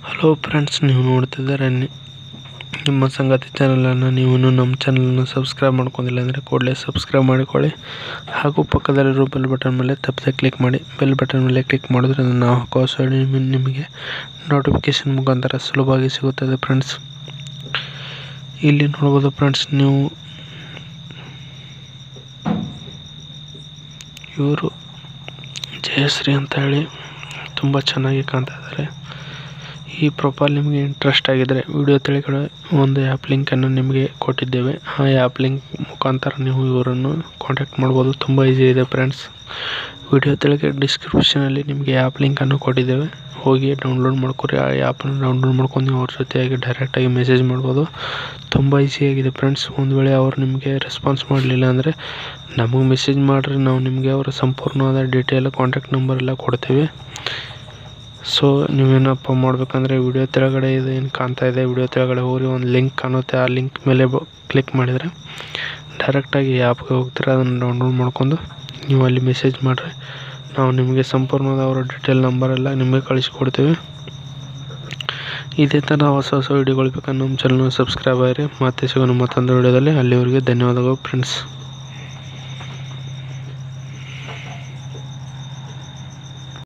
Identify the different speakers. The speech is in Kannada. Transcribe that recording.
Speaker 1: ಹಲೋ ಫ್ರೆಂಡ್ಸ್ ನೀವು ನೋಡ್ತಿದ್ದಾರೆ ನಿ- ನಿಮ್ಮ ಸಂಗಾತಿ ಚಾನಲನ್ನು ನೀವು ಇನ್ನೂ ನಮ್ಮ ಚಾನಲನ್ನು ಸಬ್ಸ್ಕ್ರೈಬ್ ಮಾಡ್ಕೊಂಡಿಲ್ಲ ಅಂದರೆ ಕೂಡಲೇ ಸಬ್ಸ್ಕ್ರೈಬ್ ಮಾಡಿಕೊಳ್ಳಿ ಹಾಗೂ ಪಕ್ಕದಲ್ಲಿರೋ ಬೆಲ್ ಬಟನ್ ಮೇಲೆ ತಪ್ಪದೆ ಕ್ಲಿಕ್ ಮಾಡಿ ಬೆಲ್ ಬಟನ್ ಮೇಲೆ ಕ್ಲಿಕ್ ಮಾಡಿದ್ರಿಂದ ನಾವು ಹಾಕೋ ಹೊಸ ವಿಡಿಯೋ ನಿಮ್- ನಿಮಗೆ ನೋಟಿಫಿಕೇಶನ್ ಮುಖಾಂತರ ಸುಲಭವಾಗಿ ಸಿಗುತ್ತದೆ ಫ್ರೆಂಡ್ಸ್ ಇಲ್ಲಿ ನೋಡ್ಬೋದು ಫ್ರೆಂಡ್ಸ್ ನೀವು ಇವರು ಜಯಶ್ರೀ ಅಂತ ಹೇಳಿ ತುಂಬ ಚೆನ್ನಾಗಿ ಕಾಣ್ತಾ ಇದ್ದಾರೆ ಈ ಪ್ರೊಫೈಲ್ ನಿಮಗೆ ಇಂಟ್ರೆಸ್ಟ್ ಆಗಿದ್ದರೆ ವಿಡಿಯೋ ತೆಳಗಡೆ ಒಂದು ಆ್ಯಪ್ ಲಿಂಕನ್ನು ನಿಮಗೆ ಕೊಟ್ಟಿದ್ದೇವೆ ಆ ಆ್ಯಪ್ ಲಿಂಕ್ ಮುಖಾಂತರ ನೀವು ಇವರನ್ನು ಕಾಂಟ್ಯಾಕ್ಟ್ ಮಾಡ್ಬೋದು ತುಂಬ ಈಸಿ ಇದೆ ಫ್ರೆಂಡ್ಸ್ ವಿಡಿಯೋ ತೆಳಗೆ ಡಿಸ್ಕ್ರಿಪ್ಷನಲ್ಲಿ ನಿಮಗೆ ಆ್ಯಪ್ ಲಿಂಕನ್ನು ಕೊಟ್ಟಿದ್ದೇವೆ ಹೋಗಿ ಡೌನ್ಲೋಡ್ ಮಾಡ್ಕೊರಿ ಆ ಆ್ಯಪನ್ನು ಡೌನ್ಲೋಡ್ ಮಾಡ್ಕೊಂಡು ನೀವು ಅವ್ರ ಜೊತೆಯಾಗಿ ಡೈರೆಕ್ಟಾಗಿ ಮೆಸೇಜ್ ಮಾಡ್ಬೋದು ತುಂಬ ಈಸಿಯಾಗಿದೆ ಫ್ರೆಂಡ್ಸ್ ಒಂದು ವೇಳೆ ಅವ್ರು ನಿಮಗೆ ರೆಸ್ಪಾನ್ಸ್ ಮಾಡಲಿಲ್ಲ ಅಂದರೆ ನಮಗೆ ಮೆಸೇಜ್ ಮಾಡಿರಿ ನಾವು ನಿಮಗೆ ಅವರ ಸಂಪೂರ್ಣವಾದ ಡೀಟೇಲ್ ಕಾಂಟ್ಯಾಕ್ಟ್ ನಂಬರ್ ಎಲ್ಲ ಕೊಡ್ತೇವೆ ಸೊ ನೀವೇನಪ್ಪ ಮಾಡ್ಬೇಕಂದ್ರೆ ವಿಡಿಯೋ ತೆಳಗಡೆ ಇದು ಏನು ಕಾಣ್ತಾ ಇದೆ ವಿಡಿಯೋ ತೆಳಗಡೆ ಹೋಗಿ ಒಂದು ಲಿಂಕ್ ಕಾಣುತ್ತೆ ಆ ಲಿಂಕ್ ಮೇಲೆ ಕ್ಲಿಕ್ ಮಾಡಿದರೆ ಡೈರೆಕ್ಟಾಗಿ ಆ್ಯಪ್ಗೆ ಹೋಗ್ತೀರ ಅದನ್ನು ಡೌನ್ಲೋಡ್ ಮಾಡ್ಕೊಂಡು ನೀವು ಅಲ್ಲಿ ಮೆಸೇಜ್ ಮಾಡಿರಿ ನಾವು ನಿಮಗೆ ಸಂಪೂರ್ಣವಾದ ಅವರ ಡೀಟೇಲ್ ನಂಬರ್ ಎಲ್ಲ ನಿಮಗೆ ಕಳಿಸ್ಕೊಡ್ತೇವೆ ಇದೇ ಥರ ಹೊಸ ಹೊಸ ವಿಡಿಯೋಗಳು ಬೇಕಂದ್ರೆ ನಮ್ಮ ಚಾನಲ್ನ ಸಬ್ಸ್ಕ್ರೈಬ್ ಆಗಿರಿ ಮತ್ತೆ ಸಿಗೋಣ ಮತ್ತೊಂದು ವಿಡಿಯೋದಲ್ಲಿ ಅಲ್ಲಿವರೆಗೆ ಧನ್ಯವಾದಗಳು ಫ್ರೆಂಡ್ಸ್